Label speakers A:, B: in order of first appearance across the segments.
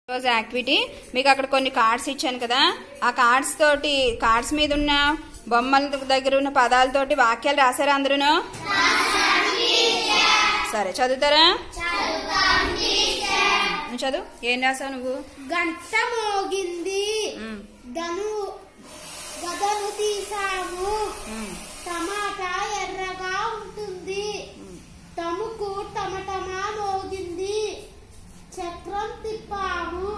A: రోజు యాక్టివిటీ మీకు అక్కడ కొన్ని కార్డ్స్ ఇచ్చాను కదా ఆ కార్డ్స్ తోటి కార్డ్స్ మీద ఉన్న బొమ్మల దగ్గర ఉన్న పదాలతోటి వాక్యాలు రాశారా అందరూను సరే చదువుతారా నువ్వు చదువు ఏం రాసావు నువ్వు
B: గంట మోగింది
A: ఉమ్,
B: గను గదను తీసాము
A: ఉమ్,
B: టమాటా ఎర్రగా ఉంటుంది తముకు టమటమా మోగింది చక్రం తిప్పాము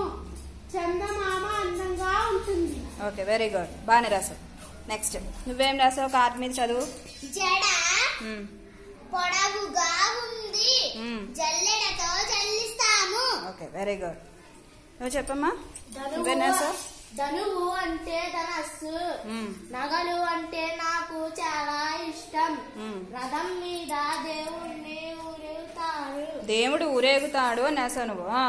B: చందమామ అందంగా ఉంటుంది
A: ఓకే వెరీ గుడ్ బాగానే రాసావు నెక్స్ట్ నువ్వేం రాసావు కార్డ్ మీద చదువు
B: జడ
A: ఉమ్,
B: పొడవుగా ఉంది
A: ఉమ్,
B: జల్లెడతో జల్లిస్తాము
A: ఓకే వెరీ గుడ్ నువ్వు చెప్పమ్మా నువ్వేం రాసావు
B: ధనువు అంటే ధనస్సు
A: ఉమ్,
B: నగలు అంటే నాకు చాలా ఇష్టం
A: ఉమ్.
B: రథం మీద దేవుణ్ణి ఊరేగుతారు
A: దేవుడు ఊరేగుతాడు అని రాసావు నువ్వు ఆ,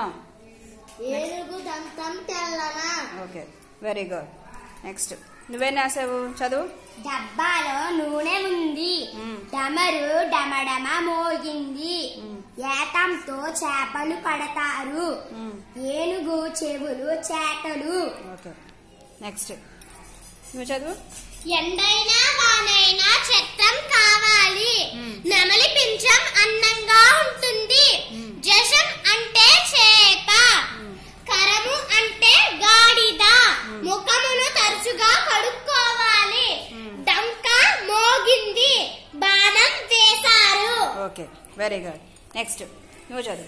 B: ఏనుగు దంతం తెల్లన
A: ఓకే వెరీ గుడ్ నెక్స్ట్ నువ్వేం రాసావు చదువు
B: డబ్బాలో నూనె ఉంది
A: మ్మ్.
B: డమరు డమడమ మోగింది
A: మ్మ్.
B: ఏతంతో చేపలు పడతారు
A: ఉమ్,
B: ఏనుగు చెవులు చేటలు
A: ఓకే నెక్స్ట్ నువ్వు చదువు
B: ఎండైనా వానైనా చట్టం కావాలి
A: మ్మ్.
B: నెమలి పింఛం అందంగా ఉంటుంది
A: మ్మ్.
B: జషం అంటే చేప
A: మ్మ్.
B: కరము అంటే గాడిద
A: మ్మ్.
B: ముఖమును తరచుగా కడుక్కోవాలి
A: మ్మ్.
B: డంక మోగింది బాణం వేశారు
A: ఓకే వెరీ గుడ్ నెక్స్ట్ నువ్వు చదువు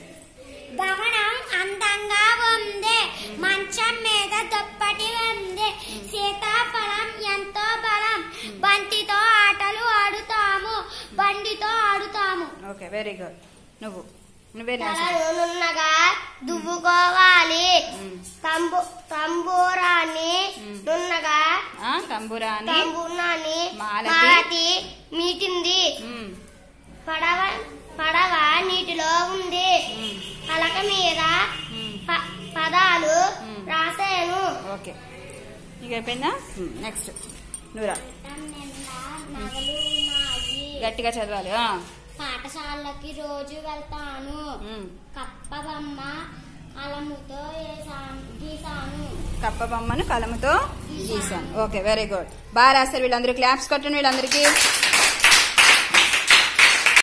B: భవనం అందంగా ఉంది మంచం మీద దుప్పటి ఉంది సీతాఫలం ఎంతో బలం బంతితో ఆటలు ఆడుతాము బండితో ఆడుతాము
A: ఓకే వెరీ గుడ్ నువ్వు నువ్వేం రాసావు
B: తలనున్నగా దువ్వుకోవాలి
A: ఉమ్,
B: తంబు తంబూరాన్ని
A: మ్మ్.
B: నున్నగా
A: ఆ, తంబురాని
B: తంబూరాన్ని
A: మాలతి.
B: మాలతి మీటింది
A: ఉమ్,
B: పడవ పడవ నీటిలో ఉంది
A: ఉమ్,
B: పలక మీద
A: ఉమ్,
B: ప- పదాలు
A: మ్మ్. ఓకే
B: రాశాను
A: నీకు అయిపోయిందా నెక్స్ట్ నువ్వు రా
B: నగలు ఉన్నాయి
A: గట్టిగా చదవాలి ఆ,
B: పాఠశాలకి రోజు వెళ్తాను
A: ఉమ్.
B: కప్ప బొమ్మ అలముతో వేసాను గీసాను
A: కప్ప బొమ్మను కలముతో గీసాను ఓకే వెరీ గుడ్ బాగా రాస్తారు వీళ్ళందరూ క్లాప్స్ కొట్టండి వీళ్ళందరికీ